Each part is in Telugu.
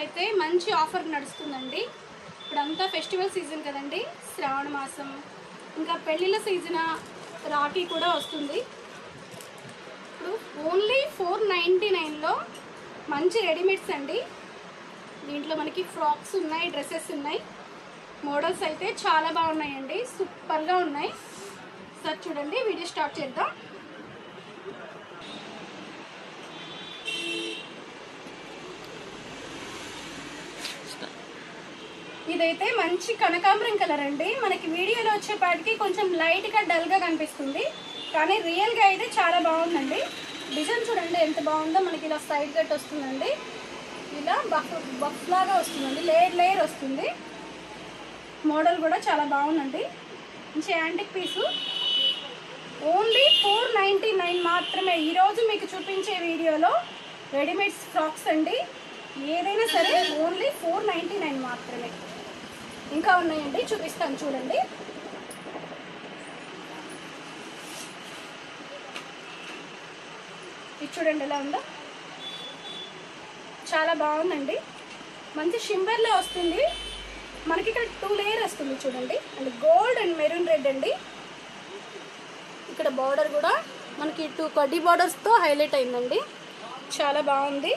అయితే మంచి ఆఫర్ నడుస్తుందండి ఇప్పుడంతా ఫెస్టివల్ సీజన్ కదండి శ్రావణ మాసం ఇంకా పెళ్ళిళ్ళ సీజన్ రాఖీ కూడా వస్తుంది ఇప్పుడు ఓన్లీ ఫోర్ నైంటీ నైన్లో మంచి రెడీమేడ్స్ అండి దీంట్లో మనకి ఫ్రాక్స్ ఉన్నాయి డ్రెస్సెస్ ఉన్నాయి మోడల్స్ అయితే చాలా బాగున్నాయండి సూపర్గా ఉన్నాయి సార్ చూడండి వీడియో స్టార్ట్ చేద్దాం ఇదైతే మంచి కనకాంబరం కలర్ అండి మనకి వీడియోలో వచ్చేపాటికి కొంచెం లైట్గా డల్గా కనిపిస్తుంది కానీ రియల్గా అయితే చాలా బాగుందండి డిజైన్ చూడండి ఎంత బాగుందో మనకి ఇలా సైడ్ కట్ వస్తుందండి ఇలా బఫ్ బఫ్ లాగా వస్తుందండి లేయర్ లేయర్ వస్తుంది మోడల్ కూడా చాలా బాగుందండి మంచి antique piece only four ninety nine మాత్రమే ఈరోజు మీకు చూపించే వీడియోలో రెడీమేడ్స్ ఫ్రాక్స్ అండి ఏదైనా సరే ఓన్లీ ఫోర్ నైంటీ నైన్ మాత్రమే ఇంకా ఉన్నాయండి చూపిస్తాను చూడండి ఇది చూడండి ఎలా ఉందో చాలా బాగుందండి మంచి షింబర్లో వస్తుంది మనకి ఇక్కడ టూ లేయర్ వస్తుంది చూడండి and gold and maroon red అండి ఇక్కడ బార్డర్ కూడా మనకి టూ కడ్డీ బార్డర్స్తో హైలైట్ అయిందండి చాలా బాగుంది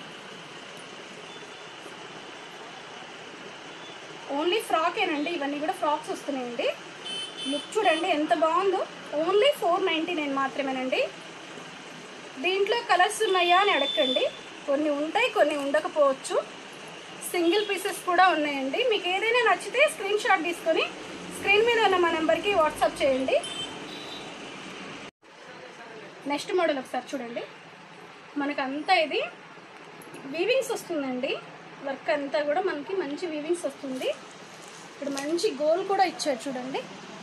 ఓన్లీ ఫ్రాకేనండి ఇవన్నీ కూడా ఫ్రాక్స్ వస్తున్నాయండి లుక్ చూడండి ఎంత బాగుందో ఓన్లీ ఫోర్ నైంటీ నైన్ మాత్రమేనండి దీంట్లో కలర్స్ ఉన్నాయా అని అడగండి కొన్ని ఉంటాయి కొన్ని ఉండకపోవచ్చు సింగిల్ పీసెస్ కూడా ఉన్నాయండి మీకు ఏదైనా నచ్చితే స్క్రీన్ షాట్ తీసుకొని స్క్రీన్ మీద ఉన్న మా నెంబర్కి వాట్సాప్ చేయండి నెక్స్ట్ మోడల్ ఒకసారి చూడండి మనకు అంతా ఇది వీవింగ్స్ వస్తుందండి వర్క్ అంతా కూడా మనకి మంచి వీవింగ్స్ వస్తుంది ఇక్కడ మంచి గోల్ కూడా ఇచ్చారు చూడండి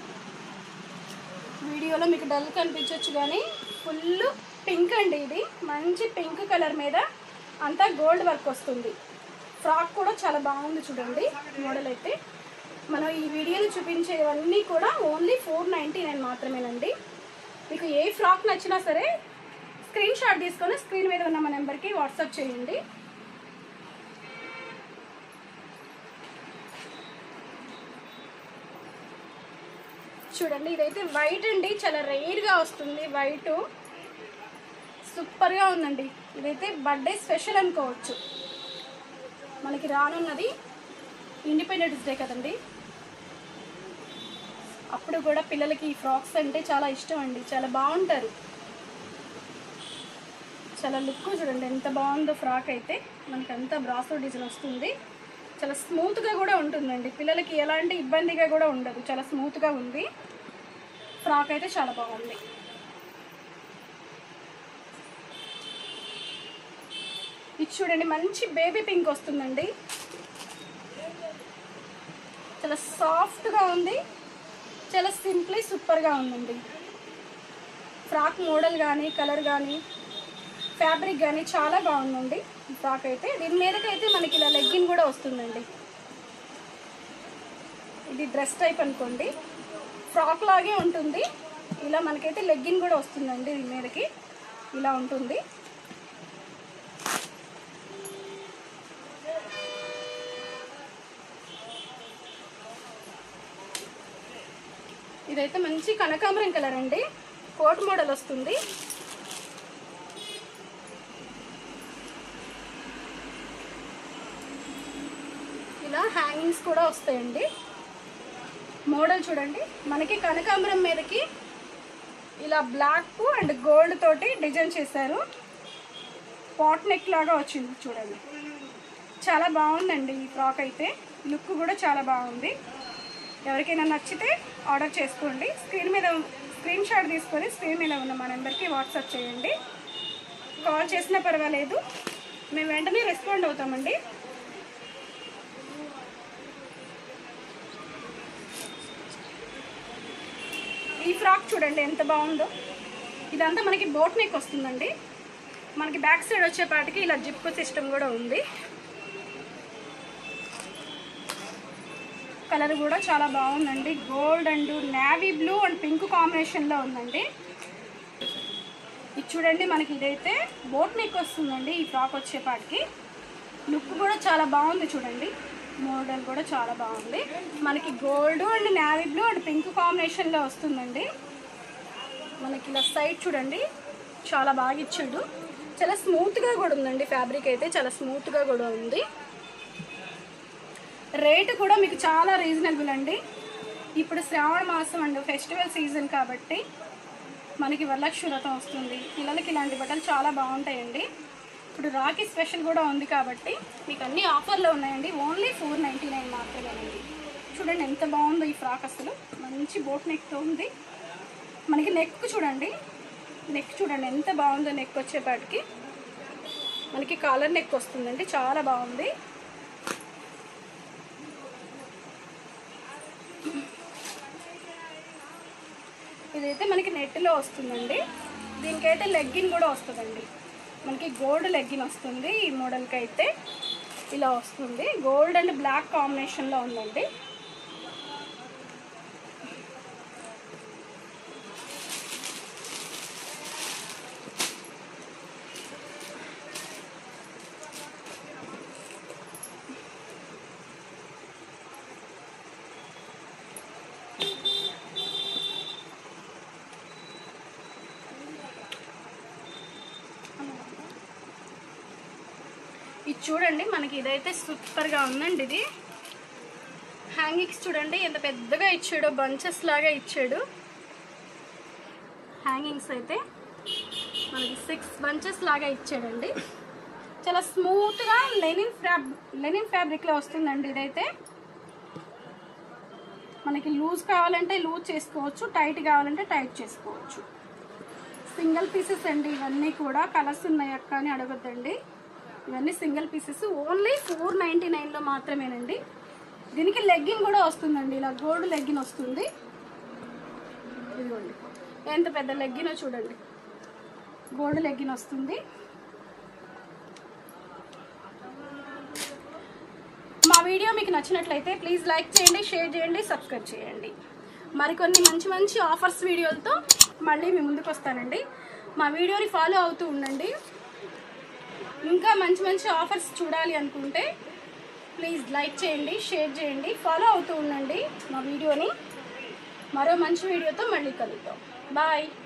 వీడియోలో మీకు డల్ కనిపించవచ్చు కానీ ఫుల్ పింక్ అండి ఇది మంచి పింక్ కలర్ మీద అంతా గోల్డ్ వర్క్ వస్తుంది ఫ్రాక్ కూడా చాలా బాగుంది చూడండి మోడల్ అయితే మనం ఈ వీడియోలో చూపించేవన్నీ కూడా ఓన్లీ ఫోర్ నైంటీ నైన్ మాత్రమేనండి మీకు ఏ ఫ్రాక్ నచ్చినా సరే స్క్రీన్ షాట్ తీసుకొని స్క్రీన్ మీద ఉన్న మా నెంబర్కి వాట్సాప్ చేయండి చూడండి ఇదైతే వైట్ అండి చాలా రేర్గా వస్తుంది వైట్ సూపర్గా ఉందండి ఇదైతే బర్త్డే స్పెషల్ అనుకోవచ్చు మనకి రానున్నది ఇండిపెండెన్స్ డే కదండి అప్పుడు కూడా పిల్లలకి ఈ ఫ్రాక్స్ అంటే చాలా ఇష్టం అండి చాలా బాగుంటారు చాలా లుక్ చూడండి ఎంత బాగుందో ఫ్రాక్ అయితే మనకంతా బ్రాసో డిజైన్ వస్తుంది చాలా స్మూత్గా కూడా ఉంటుందండి పిల్లలకి ఎలాంటి ఇబ్బందిగా కూడా ఉండదు చాలా స్మూత్గా ఉంది ఫ్రాక్ అయితే చాలా బాగుంది ఇది చూడండి మంచి బేబీ పింక్ వస్తుందండి చాలా సాఫ్ట్గా ఉంది చాలా సింప్లీ సూపర్గా ఉందండి ఫ్రాక్ మోడల్ కానీ కలర్ కానీ ఫ్యాబ్రిక్ కానీ చాలా బాగుందండి ఈ ఫ్రాక్ అయితే దీని మీదకైతే మనకి ఇలా లెగ్గిన్ కూడా వస్తుందండి ఇది డ్రెస్ టైప్ అనుకోండి ఫ్రాక్ లాగే ఉంటుంది ఇలా మనకైతే లెగ్గిన్ కూడా వస్తుందండి దీని మీదకి ఇలా ఉంటుంది ఇదైతే మంచి కనకాంబరం కలర్ అండి కోట్ మోడల్ వస్తుంది ఇలా హ్యాంగింగ్స్ కూడా వస్తాయండి మోడల్ చూడండి మనకి కనకాంబరం మీదకి ఇలా బ్లాక్ అండ్ గోల్డ్ తోటి డిజైన్ చేశారు పాట్ నెక్ లాగా వచ్చింది చూడండి చాలా బాగుందండి ఈ ఫ్రాక్ అయితే లుక్ కూడా చాలా బాగుంది ఎవరికైనా నచ్చితే ఆర్డర్ చేసుకోండి స్క్రీన్ మీద స్క్రీన్ షాట్ తీసుకొని స్క్రీన్ మీద ఉన్న మా నెంబర్కి వాట్సాప్ చేయండి కాల్ చేసినా పర్వాలేదు మేము వెంటనే రెస్పాండ్ అవుతామండి ఈ ఫ్రాక్ చూడండి ఎంత బాగుందో ఇదంతా మనకి బోట్ నెక్ వస్తుందండి మనకి బ్యాక్ సైడ్ వచ్చేపాటికి ఇలా జిప్ సిస్టమ్ కూడా ఉంది కలర్ కూడా చాలా బాగుందండి gold and navy blue and pink కాంబినేషన్లో ఉందండి ఇది చూడండి మనకి ఇదైతే బోట్ నెక్ వస్తుందండి ఈ ఫ్రాక్ వచ్చేపాటికి లుక్ కూడా చాలా బాగుంది చూడండి మోడల్ కూడా చాలా బాగుంది మనకి gold and navy blue and pink కాంబినేషన్లో వస్తుందండి మనకి ఇలా సైడ్ చూడండి చాలా బాగా ఇచ్చాడు చాలా స్మూత్గా కూడా ఉందండి ఫ్యాబ్రిక్ అయితే చాలా స్మూత్గా కూడా ఉంది రేటు కూడా మీకు చాలా రీజనబుల్ అండి ఇప్పుడు శ్రావణ మాసం అండి ఫెస్టివల్ సీజన్ కాబట్టి మనకి వరలక్ష్మి వ్రతం వస్తుంది పిల్లలకి ఇలాంటి బట్టలు చాలా బాగుంటాయండి ఇప్పుడు రాఖీ స్పెషల్ కూడా ఉంది కాబట్టి మీకు అన్ని ఆఫర్లో ఉన్నాయండి ఓన్లీ ఫోర్ నైంటీ నైన్ మాత్రమేనండి చూడండి ఎంత బాగుందో ఈ ఫ్రాక్ అసలు మంచి బోట్ నెక్తో ఉంది మనకి నెక్ చూడండి నెక్ చూడండి ఎంత బాగుందో నెక్ వచ్చేపాటికి మనకి కాలర్ నెక్ వస్తుందండి చాలా బాగుంది ఇదైతే మనకి నెట్లో వస్తుందండి దీనికైతే లెగ్గిన్ కూడా వస్తుందండి మనకి గోల్డ్ లెగ్గిన్ వస్తుంది ఈ మోడల్కి అయితే ఇలా వస్తుంది గోల్డ్ అండ్ బ్లాక్ కాంబినేషన్లో ఉందండి ఇది చూడండి మనకి ఇదైతే సూపర్గా ఉందండి ఇది హ్యాంగింగ్స్ చూడండి ఎంత పెద్దగా ఇచ్చాడో బంచెస్ లాగా ఇచ్చాడు హ్యాంగింగ్స్ అయితే మనకి సిక్స్ బంచెస్ లాగా ఇచ్చాడండి చాలా స్మూత్గా లెనిన్ ఫ్యాబ్ లెనిన్ ఫ్యాబ్రిక్లో వస్తుందండి ఇదైతే మనకి లూజ్ కావాలంటే లూజ్ చేసుకోవచ్చు టైట్ కావాలంటే టైట్ చేసుకోవచ్చు సింగిల్ పీసెస్ అండి ఇవన్నీ కూడా కలర్స్ ఉన్నాయి అక్క అని అడగొద్దండి ఇవన్నీ single pieces only four ninety నైన్లో మాత్రమేనండి దీనికి లెగ్గిన్ కూడా వస్తుందండి ఇలా గోల్డ్ లెగ్గిన్ వస్తుంది ఇదిగోండి ఎంత పెద్ద లెగ్గినో చూడండి గోల్డ్ లెగ్గిన్ వస్తుంది మా వీడియో మీకు నచ్చినట్లయితే ప్లీజ్ లైక్ చేయండి షేర్ చేయండి సబ్స్క్రైబ్ చేయండి మరికొన్ని మంచి మంచి ఆఫర్స్ వీడియోలతో మళ్ళీ మీ ముందుకు వస్తానండి మా వీడియోని ఫాలో అవుతూ ఉండండి ఇంకా మంచి మంచి ఆఫర్స్ చూడాలి అనుకుంటే ప్లీజ్ లైక్ చేయండి షేర్ చేయండి ఫాలో అవుతూ ఉండండి మా వీడియోని మరో మంచి వీడియోతో మళ్ళీ కలుద్దాం బాయ్